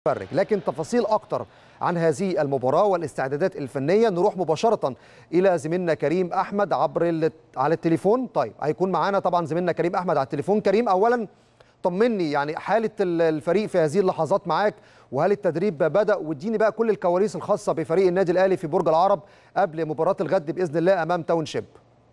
فرج لكن تفاصيل اكتر عن هذه المباراه والاستعدادات الفنيه نروح مباشره الى زميلنا كريم احمد عبر ال- على التليفون طيب هيكون معانا طبعا زميلنا كريم احمد على التليفون كريم اولا طمني يعني حاله ال- الفريق في هذه اللحظات معاك وهل التدريب بدا واديني بقى كل الكواليس الخاصه بفريق النادي الاهلي في برج العرب قبل مباراه الغد باذن الله امام تاون شيب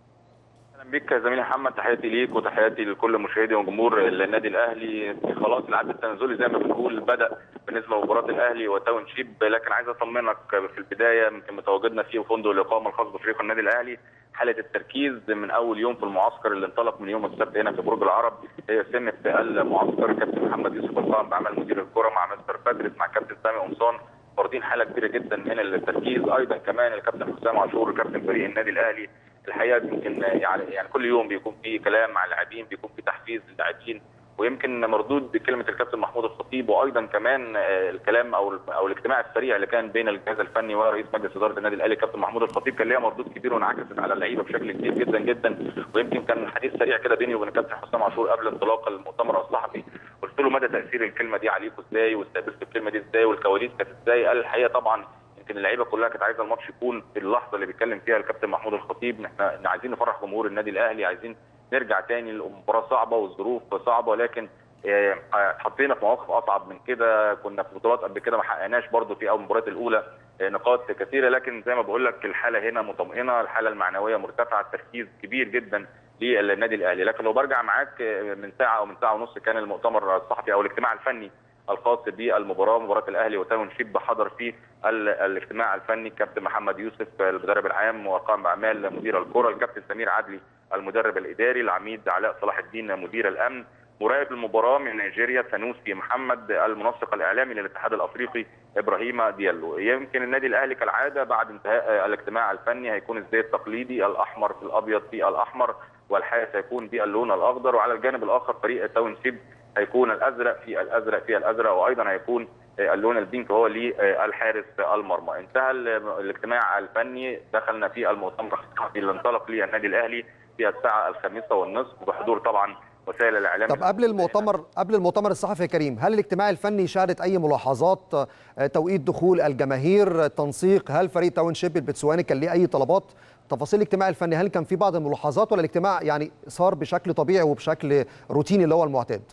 اهلا بيك يا زميلي محمد تحياتي ليك وتحياتي لكل مشاهدي وجمهور النادي الاهلي خلاص العد التنازلي زي ما بنقول بدا بالنسبه لمباراه الاهلي وتاون شيب لكن عايز اطمنك في البدايه يمكن متواجدنا في فندق الاقامه الخاص بفريق النادي الاهلي حاله التركيز من اول يوم في المعسكر اللي انطلق من يوم السبت هنا في برج العرب هي سنه المعسكر كابتن محمد يوسف القائم بعمل مدير الكره مع مستر باتريس مع كابتن سامي قمصان واخدين حاله كبيره جدا من التركيز ايضا كمان الكابتن حسام عاشور كابتن فريق النادي الاهلي الحقيقه يمكن يعني يعني كل يوم بيكون في كلام مع اللاعبين بيكون في تحفيز للاعبين ويمكن مردود بكلمه الكابتن محمود الخطيب وايضا كمان آه، الكلام او او الاجتماع السريع اللي كان بين الجهاز الفني ورئيس مجلس اداره النادي الاهلي كابتن محمود الخطيب كان ليها مردود كبير وانعكست على اللعيبه بشكل كبير جدا جدا ويمكن كان حديث سريع كده بيني وبين الكابتن حسام عاشور قبل انطلاق المؤتمر الصحفي قلت له مدى تاثير الكلمه دي عليكم ازاي واستقبلت الكلمه دي ازاي والكواليس كانت ازاي قال الحقيقه طبعا يمكن اللعيبه كلها كانت عايزه الماتش يكون في اللحظه اللي بيتكلم فيها الكابتن محمود الخطيب احنا إحنا عايزين نفرح جمهور النادي الاهلي عايزين نرجع تاني المباراه صعبه والظروف صعبه لكن آه، حطينا في مواقف اصعب من كده كنا في بطولات قبل كده ما حققناش برضو في اول المباريات الاولى آه، نقاط كثيره لكن زي ما بقول لك الحاله هنا مطمئنه الحاله المعنويه مرتفعه التركيز كبير جدا للنادي الاهلي لكن لو برجع معاك آه، من ساعه او من ساعه ونص كان المؤتمر الصحفي او الاجتماع الفني الخاص بالمباراه مباراه الاهلي وتاون شيب حضر فيه ال- الاجتماع الفني الكابتن محمد يوسف المدرب العام وقام باعمال مدير الكره الكابتن سمير عدلي المدرب الاداري العميد علاء صلاح الدين مدير الامن مراقب المباراه من نيجيريا سانوسي محمد المنسق الاعلامي للاتحاد الافريقي ابراهيم ديالو يمكن النادي الاهلي كالعاده بعد انتهاء الاجتماع الفني هيكون الزي التقليدي الاحمر في الابيض في الاحمر والحارس هيكون باللون الاخضر وعلى الجانب الاخر فريق تاون شيب هيكون الازرق في الازرق في الازرق وايضا هيكون اللون البينك هو للحارس المرمى انتهى الاجتماع الفني دخلنا في المؤتمر الصحفي اللي انطلق ليه النادي الاهلي في الساعه الخامسه والنصف بحضور طبعا وسائل الاعلام طب قبل المؤتمر قبل المؤتمر الصحفي يا كريم هل الاجتماع الفني شهدت اي ملاحظات آه، توقيت دخول الجماهير تنسيق هل فريق تاون شيب البتسواني كان ليه اي طلبات تفاصيل الاجتماع الفني هل كان في بعض الملاحظات ولا الاجتماع يعني صار بشكل طبيعي وبشكل روتيني اللي هو المعتاد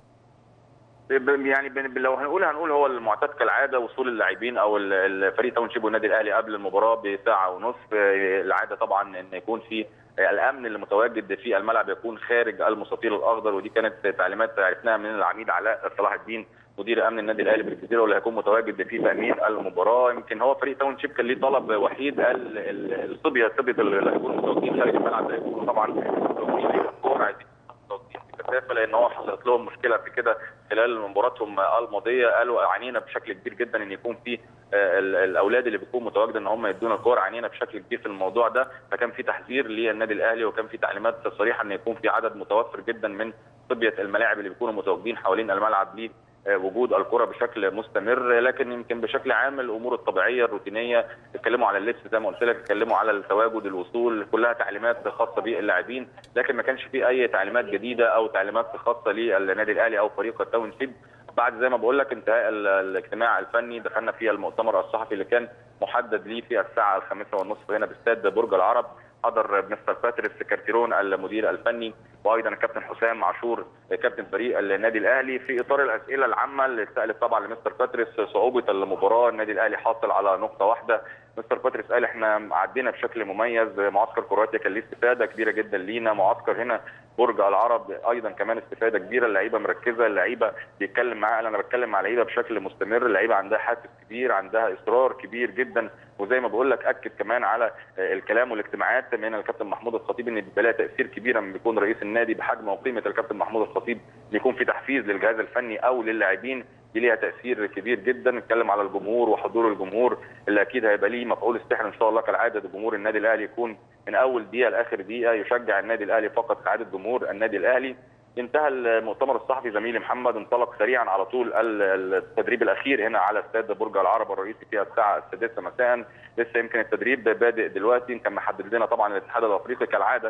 ب- يعني بن- لو هنقول هنقول هو المعتاد كالعاده وصول اللاعبين او ال- الفريق تاون شيب والنادي الاهلي قبل المباراه بساعه ونصف آه، العاده طبعا ان يكون في آه، الامن اللي متواجد في الملعب يكون خارج المستطيل الاخضر ودي كانت تعليمات عرفناها من العميد علاء صلاح الدين مدير امن النادي الاهلي بالجزيره واللي هيكون متواجد في تامين المباراه يمكن هو فريق تاون شيب كان ليه طلب وحيد ال- ال- الصبيه صبيه اللي هيكونوا متواجدين خارج الملعب ده يكونوا طبعا متواجدين في الكوره عايزين متواجدين في كثافه لان هو حصلت لهم مشكله في كده خلال مباراتهم الماضيه قالوا عانينا بشكل كبير جدا ان يكون في آه، ال- الاولاد اللي بيكون متواجد ان هم يدونا الكور عانينا بشكل كبير في الموضوع ده فكان في تحذير للنادي الاهلي وكان في تعليمات صريحه ان يكون في عدد متوفر جدا من صبيه الملاعب اللي بيكونوا متواجدين حوالين الملعب ليه آه، وجود الكره بشكل مستمر لكن يمكن بشكل عام الامور الطبيعيه الروتينيه اتكلموا على اللبس زي ما قلت لك اتكلموا على التواجد الوصول كلها تعليمات خاصه باللاعبين لكن ما كانش في اي تعليمات جديده او تعليمات خاصه للنادي الاهلي او فريق التاون شيب بعد زي ما بقول لك انتهاء ال- الاجتماع الفني دخلنا في المؤتمر الصحفي اللي كان محدد ليه في الساعه الخامسه والنصف هنا باستاد برج العرب حضر مستر باتريس كارتيرون المدير الفني وايضا الكابتن حسام عاشور كابتن فريق النادي الاهلي في اطار الاسئله العامه اللي اتسالت طبعا لمستر باتريس صعوبه المباراه النادي الاهلي حاصل على نقطه واحده مستر باتريس قال احنا عدينا بشكل مميز معسكر كرواتيا كان ليه استفاده كبيره جدا لينا معسكر هنا برج العرب ايضا كمان استفاده كبيره اللعيبه مركزه اللعيبه بيتكلم معاها قال انا بتكلم مع لعيبه بشكل مستمر اللعيبه عندها حافز كبير عندها اصرار كبير جدا وزي ما بقول لك اكد كمان على الكلام والاجتماعات من الكابتن محمود الخطيب ان بيبقى لها تاثير كبير لما بيكون رئيس النادي بحجم وقيمه الكابتن محمود الخطيب بيكون في تحفيز للجهاز الفني او للاعبين دي ليها تاثير كبير جدا نتكلم على الجمهور وحضور الجمهور اللي اكيد هيبقى ليه مفعول السحر ان شاء الله كالعاده جمهور النادي الاهلي يكون من اول دقيقه لاخر دقيقه يشجع النادي الاهلي فقط كعاده جمهور النادي الاهلي انتهى المؤتمر الصحفي زميلي محمد انطلق سريعا على طول ال- التدريب الاخير هنا على استاد برج العرب الرئيسي في الساعه السادسه مساء لسه يمكن التدريب بادئ دلوقتي كان محدد لنا طبعا الاتحاد الافريقي كالعاده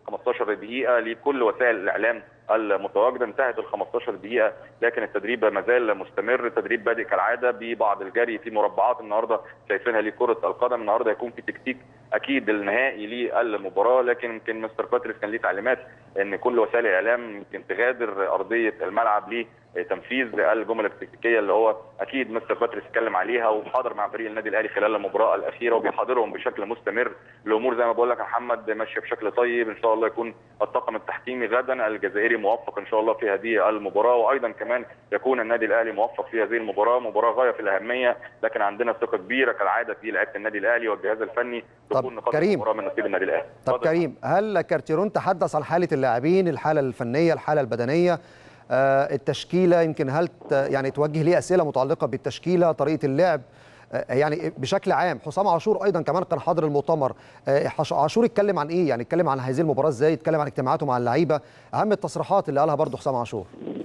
15 دقيقه لكل وسائل الاعلام المتواجده انتهت ال 15 دقيقه لكن التدريب ما زال مستمر التدريب بادئ كالعاده ببعض الجري في مربعات النهارده شايفينها لكره القدم النهارده هيكون في تكتيك اكيد النهائي للمباراه لكن يمكن مستر باتريس كان ليه تعليمات ان كل وسائل الاعلام يمكن تغادر ارضيه الملعب لتنفيذ الجمل التكتيكيه اللي هو اكيد مستر باتريس اتكلم عليها وحاضر مع فريق النادي الاهلي خلال المباراه الاخيره وبيحاضرهم بشكل مستمر الامور زي ما بقول لك يا محمد ماشيه بشكل طيب ان شاء الله يكون الطاقم التحكيمي غدا الجزائري موفق ان شاء الله في هذه المباراه وايضا كمان يكون النادي الاهلي موفق في هذه المباراه مباراه غايه في الاهميه لكن عندنا ثقه كبيره كالعاده في لعيبه النادي الاهلي والجهاز الفني تكون نقاط المباراه من نصيب النادي الاهلي طب كريم هل كارتيرون تحدث عن حاله اللاعبين الحاله الفنيه الحاله البدنيه آه التشكيله يمكن هل يعني توجه ليه اسئله متعلقه بالتشكيله طريقه اللعب يعني بشكل عام حسام عاشور ايضا كمان كان حاضر المؤتمر عاشور اتكلم عن ايه يعني اتكلم عن هذه المباراه ازاي اتكلم عن اجتماعاته مع اللعيبه اهم التصريحات اللي قالها برضه حسام عاشور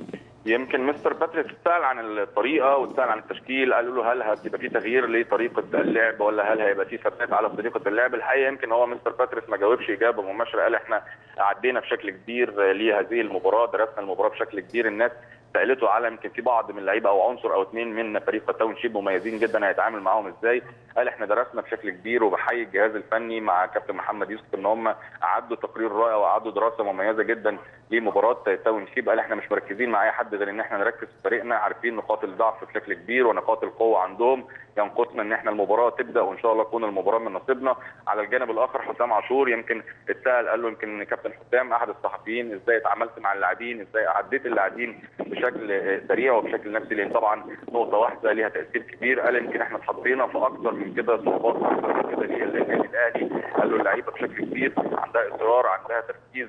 يمكن مستر باتريس سال عن الطريقه وسال عن التشكيل قالوا له هل هتبقى في تغيير لطريقه اللعب ولا هل هيبقى في ثبات على طريقه اللعب الحقيقه يمكن هو مستر باتريس ما جاوبش اجابه مباشره قال احنا عدينا بشكل كبير لهذه المباراه درسنا المباراه بشكل كبير الناس سالته على يمكن في بعض من اللعيبه او عنصر او اثنين من فريق التاون شيب مميزين جدا هيتعامل معاهم ازاي قال احنا درسنا بشكل كبير وبحيي الجهاز الفني مع كابتن محمد يوسف ان هم اعدوا تقرير رائع واعدوا دراسه مميزه جدا لمباراه تاون شيب قال احنا مش مركزين مع اي حد غير ان احنا نركز في فريقنا عارفين نقاط الضعف بشكل كبير ونقاط القوه عندهم ينقصنا ان احنا المباراه تبدا وان شاء الله تكون المباراه من نصيبنا على الجانب الاخر حسام عاشور يمكن اتسال قال له يمكن كابتن حسام احد الصحفيين ازاي اتعاملت مع اللاعبين ازاي عديت اللاعبين بشكل سريع وبشكل نفسي لان طبعا نقطه واحده ليها تاثير كبير قال يمكن احنا اتحطينا في اكثر من كده صعوبات اكثر من كده للنادي الاهلي قال له اللعيبه بشكل كبير عندها اصرار عندها تركيز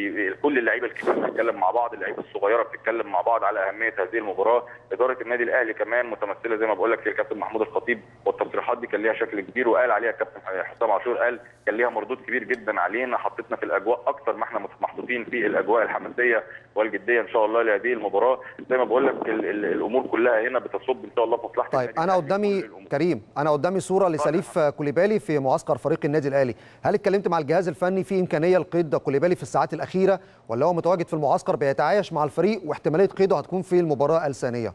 كل اللعيبه الكبيره بتتكلم مع بعض اللعيبه الصغيره بتتكلم مع بعض على اهميه هذه المباراه اداره النادي الاهلي كمان متمثله زي ما بقول لك في الكابتن محمود الخطيب والتصريحات دي كان ليها شكل كبير وقال عليها الكابتن حسام عاشور قال كان ليها مردود كبير جدا علينا حطتنا في الاجواء اكتر ما احنا محطوطين في الاجواء الحماسيه والجديه ان شاء الله لهذه المباراه زي ما بقول لك ال ال الامور كلها هنا بتصب ان شاء الله في مصلحه طيب انا قدامي كريم انا قدامي صوره لسليف كوليبالي في معسكر فريق النادي الاهلي هل اتكلمت مع الجهاز الفني في امكانيه لقيد كوليبالي في الساعات الاخيره ولا هو متواجد في المعسكر بيتعايش مع الفريق واحتماليه قيده هتكون في المباراه الثانيه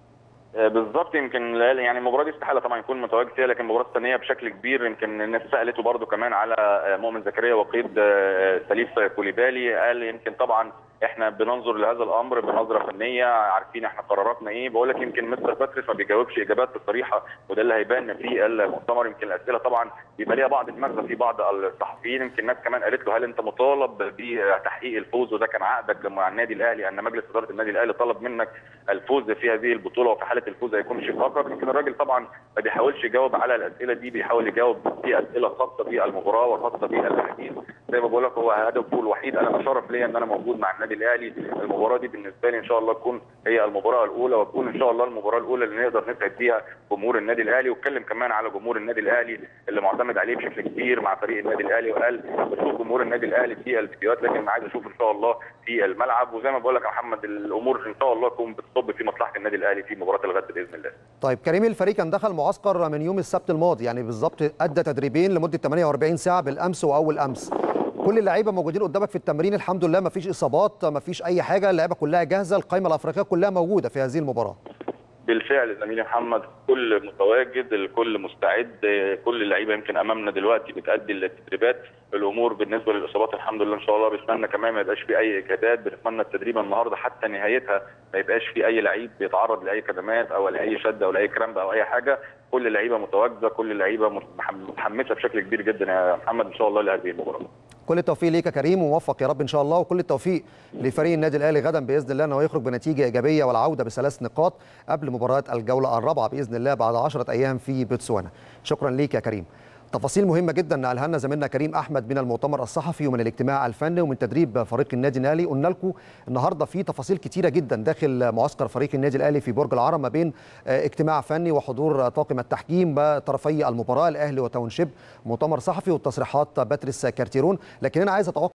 بالظبط يمكن يعني المباراه دي استحاله طبعا يكون متواجد فيها لكن المباراه الثانيه بشكل كبير يمكن الناس سالته برده كمان على مؤمن زكريا وقيد سليف كوليبالي قال يمكن طبعا احنا بننظر لهذا الامر بنظره فنيه عارفين احنا قراراتنا ايه بقول لك يمكن مستر باتريس ما بيجاوبش اجابات صريحه وده اللي هيبان في المؤتمر يمكن الاسئله طبعا بيبقى ليها بعض المغزى في بعض الصحفيين يمكن الناس كمان قالت له هل انت مطالب بتحقيق الفوز وده كان عقدك مع النادي الاهلي ان مجلس اداره النادي الاهلي طلب منك الفوز في هذه البطوله وفي حاله الفوز هيكون شيء اخر يمكن الراجل طبعا ما بيحاولش يجاوب على الاسئله دي بيحاول يجاوب في اسئله خاصه بالمباراه وخاصه باللاعبين زي ما بقول لك هو هدفه الوحيد انا شرف ليا ان انا موجود مع النادي الاهلي المباراه دي بالنسبه لي ان شاء الله تكون هي المباراه الاولى وتكون ان شاء الله المباراه الاولى اللي نقدر نسعد بيها جمهور النادي الاهلي واتكلم كمان على جمهور النادي الاهلي اللي معتمد عليه بشكل كبير مع فريق النادي الاهلي وقال بشوف جمهور النادي الاهلي في الفيديوهات لكن عايز اشوف ان شاء الله في الملعب وزي ما بقول لك يا محمد الامور ان شاء الله تكون بتصب في مصلحه النادي الاهلي في مباراه الغد باذن الله. طيب كريم الفريق كان دخل معسكر من يوم السبت الماضي يعني بالظبط ادى تدريبين لمده 48 ساعه بالامس واول امس. كل اللعيبه موجودين قدامك في التمرين الحمد لله ما فيش اصابات ما فيش اي حاجه اللعيبه كلها جاهزه القائمه الافريقيه كلها موجوده في هذه المباراه بالفعل زميلي محمد كل متواجد الكل مستعد كل اللعيبه يمكن امامنا دلوقتي بتادي التدريبات الامور بالنسبه للاصابات الحمد لله ان شاء الله بنتمنى كمان ما يبقاش في اي اجهادات بنتمنى التدريب النهارده حتى نهايتها ما يبقاش في اي لعيب بيتعرض لاي كدمات او لاي شده او لاي كرامب او اي حاجه كل اللعيبه متواجده كل اللعيبه متحمسه بشكل كبير جدا يا محمد ان شاء الله لهذه المباراه كل التوفيق ليك يا كريم وموفق يا رب ان شاء الله وكل التوفيق لفريق النادي الاهلي غدا باذن الله انه يخرج بنتيجه ايجابيه والعوده بثلاث نقاط قبل مباراه الجوله الرابعه باذن الله بعد 10 ايام في بوتسوانا شكرا ليك يا كريم تفاصيل مهمه جدا نقلها لنا زميلنا كريم احمد من المؤتمر الصحفي ومن الاجتماع الفني ومن تدريب فريق النادي الاهلي قلنا لكم النهارده في تفاصيل كتيره جدا داخل معسكر فريق النادي الاهلي في برج العرب ما بين اجتماع فني وحضور طاقم التحكيم بطرفي المباراه الاهلي وتاونشيب مؤتمر صحفي وتصريحات باتريس كارتيرون لكن انا عايز اتوقع